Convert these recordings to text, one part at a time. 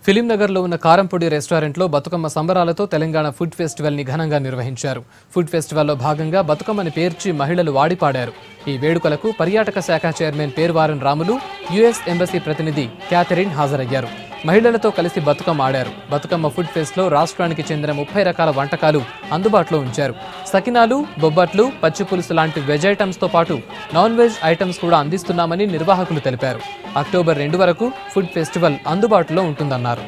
film నగర్లో ఉన్న కారంపొడి రెస్టారెంట్లో బతుకమ్మ సంబరాలతో తెలంగాణ ఫుడ్ ఫెస్టివల్ ని ఘనంగా నిర్వహించారు ఫుడ్ ఫెస్టివల్లో భాగంగా బతుకమ్మని పేర్చి మహిళలు వాడిపాడారు ఈ వేడుకలకు పర్యాటక శాఖ chairman Perwaram Ramulu US embassy ప్రతినిధి క్యాథరిన్ హాజరయ్యారు మహిళలతో కలిసి బతుకమ్మ ఆడారు బతుకమ్మ ఫుడ్ ఫెస్ట్ లో రాష్ట్రానికి చెందిన ముప్పై రకాల వంటకాలు అందుబాటులో ఉంచారు సకినాలు బొబ్బట్లు పచ్చి పులుసు లాంటి వెజ్ ఐటమ్స్ తో పాటు నాన్ వెజ్ ఐటమ్స్ కూడా అందిస్తున్నామని నిర్వాహకులు తెలిపారు అక్టోబర్ రెండు వరకు ఫుడ్ ఫెస్టివల్ అందుబాటులో ఉంటుందన్నారు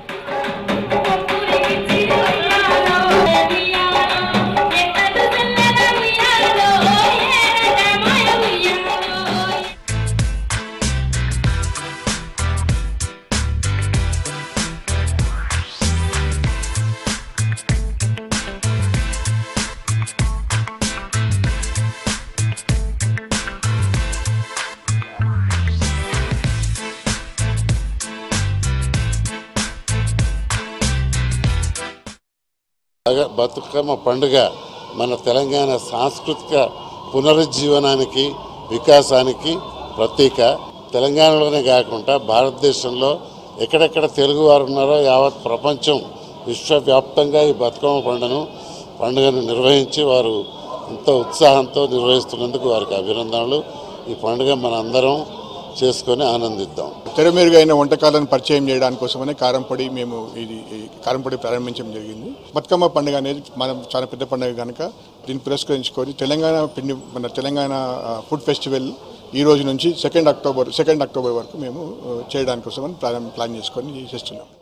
బగ- బతుకమ్మ పండుగ మన తెలంగాణ సాంస్కృతిక పునరుజ్జీవనానికి వికాసానికి ప్రతీక తెలంగాణలోనే కాకుండా భారతదేశంలో ఎక్కడెక్కడ తెలుగు వారు ఉన్నారో యావత్ ప్రపంచం విశ్వవ్యాప్తంగా ఈ బతుకమ్మ పండుగను పండుగను నిర్వహించి వారు ఎంతో ఉత్సాహంతో నిర్వహిస్తున్నందుకు వారికి అభినందనలు ఈ పండుగ మనందరం చేసుకొని ఆనందిద్దాం తెరమేరుగైన వంటకాలను పరిచయం చేయడానికి కోసమనే కారంపొడి మేము ఇది ఈ కారంపొడి ప్రారంభించడం జరిగింది బతుకమ్మ పండుగ అనేది మనం చాలా పెద్ద పండుగ కనుక దీన్ని పురస్కరించుకొని తెలంగాణ పిండి మన తెలంగాణ ఆ, ఫుడ్ ఫెస్టివల్ ఈ రోజు నుంచి సెకండ్ అక్టోబర్ సెకండ్ అక్టోబర్ వరకు మేము ఆ, చేయడానికి కోసమని ప్లాన్ ప్లాన్ చేసుకొని చేస్తున్నాం